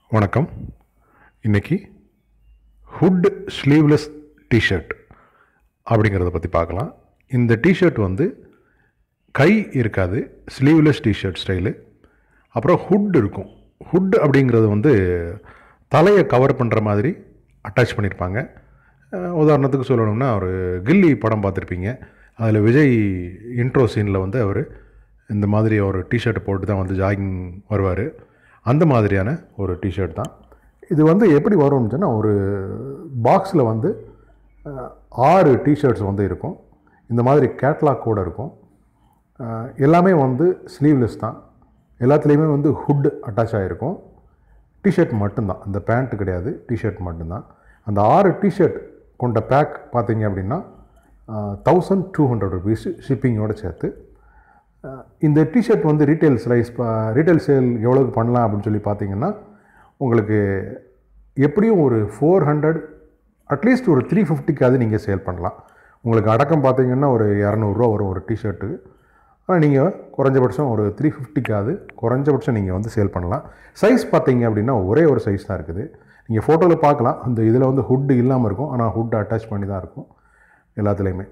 வணக்கம் இன்னைக்கு hood sleeveless T shirt அப்படிங்கிறத பற்றி பார்க்கலாம் இந்த டிஷர்ட் வந்து கை இருக்காது ஸ்லீவ்லெஸ் டிஷர்ட் ஸ்டைலு அப்புறம் ஹுட் இருக்கும் ஹுட் அப்படிங்கிறது வந்து தலையை கவர் பண்ணுற மாதிரி அட்டாச் பண்ணியிருப்பாங்க அஹ் உதாரணத்துக்கு சொல்லணும்னா ஒரு கில்லி படம் பார்த்துருப்பீங்க அதில் விஜய் இன்ட்ரோ சீனில் வந்து அவர் இந்த மாதிரி ஒரு டிஷர்ட் போட்டு தான் வந்து ஜாகிங் வருவார் அந்த மாதிரியான ஒரு டிஷர்ட் தான் இது வந்து எப்படி வரும்னு சொன்னால் ஒரு பாக்ஸில் வந்து அஹ், ஆறு டிஷர்ட்ஸ் வந்து இருக்கும் இந்த மாதிரி கேட்லாக் கூட இருக்கும் அஹ், எல்லாமே வந்து ஸ்லீவ்லெஸ் தான் எல்லாத்துலேயுமே வந்து ஹுட் அட்டாச் ஆகிருக்கும் டிஷர்ட் மட்டும்தான் அந்த பேண்ட் கிடையாது டிஷர்ட் மட்டும்தான் அந்த ஆறு டிஷர்ட் கொண்ட பேக் பார்த்தீங்க அப்படின்னா தௌசண்ட் டூ ஹண்ட்ரட் ருபீஸ் ஷிப்பிங்கோடு சேர்த்து அஹ், இந்த டிஷர்ட் வந்து ரீட்டைல் ஸ்லைஸ் ரீட்டைல் சேல் எவ்வளோக்கு பண்ணலாம் அப்படின்னு சொல்லி பார்த்தீங்கன்னா உங்களுக்கு எப்படியும் ஒரு ஃபோர் ஹண்ட்ரட் அட்லீஸ்ட் ஒரு த்ரீ ஃபிஃப்டிக்காவது நீங்கள் சேல் பண்ணலாம் உங்களுக்கு அடக்கம் பார்த்தீங்கன்னா ஒரு இரநூறுவா வரும் ஒரு டிஷர்ட்டு ஆனால் நீங்கள் குறைஞ்சபட்சம் ஒரு த்ரீ ஃபிஃப்டிக்காவது குறைஞ்சபட்சம் நீங்கள் வந்து சேல் பண்ணலாம் சைஸ் பார்த்தீங்க அப்படின்னா ஒரே ஒரு சைஸ் தான் இருக்குது நீங்கள் ஃபோட்டோவில் பார்க்கலாம் அந்த இதில் வந்து ஹுட் இல்லாமல் இருக்கும் ஆனால் ஹுட் அட்டாச் பண்ணி தான் இருக்கும் எல்லாத்துலேயுமே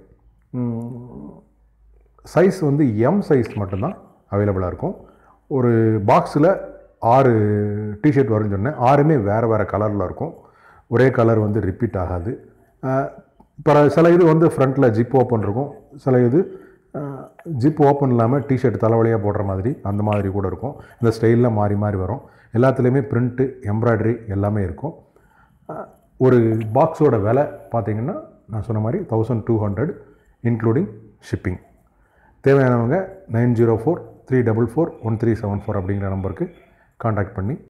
சைஸ் வந்து எம் சைஸ் மட்டும்தான் அவைலபிளாக இருக்கும் ஒரு பாக்ஸில் ஆறு டிஷர்ட் வரும்னு சொன்னேன் ஆறுமே வேறு வேறு கலரில் இருக்கும் ஒரே கலர் வந்து ரிப்பீட் ஆகாது இப்போ சில இது வந்து ஃப்ரண்ட்டில் ஜிப் ஓப்பன் இருக்கும் சில இது ஜிப் ஓப்பன் இல்லாமல் டிஷர்ட் தலைவலியாக போடுற மாதிரி அந்த மாதிரி கூட இருக்கும் இந்த ஸ்டைலில் மாறி மாறி வரும் எல்லாத்துலேயுமே பிரிண்ட்டு எம்ப்ராய்டரி எல்லாமே இருக்கும் அஹ், ஒரு பாக்ஸோட விலை பார்த்தீங்கன்னா நான் சொன்ன மாதிரி thousand two hundred including shipping தேவையானவங்க nine zero four three double four one three seven four அப்படிங்கிற நம்பருக்கு காண்டாக்ட் பண்ணி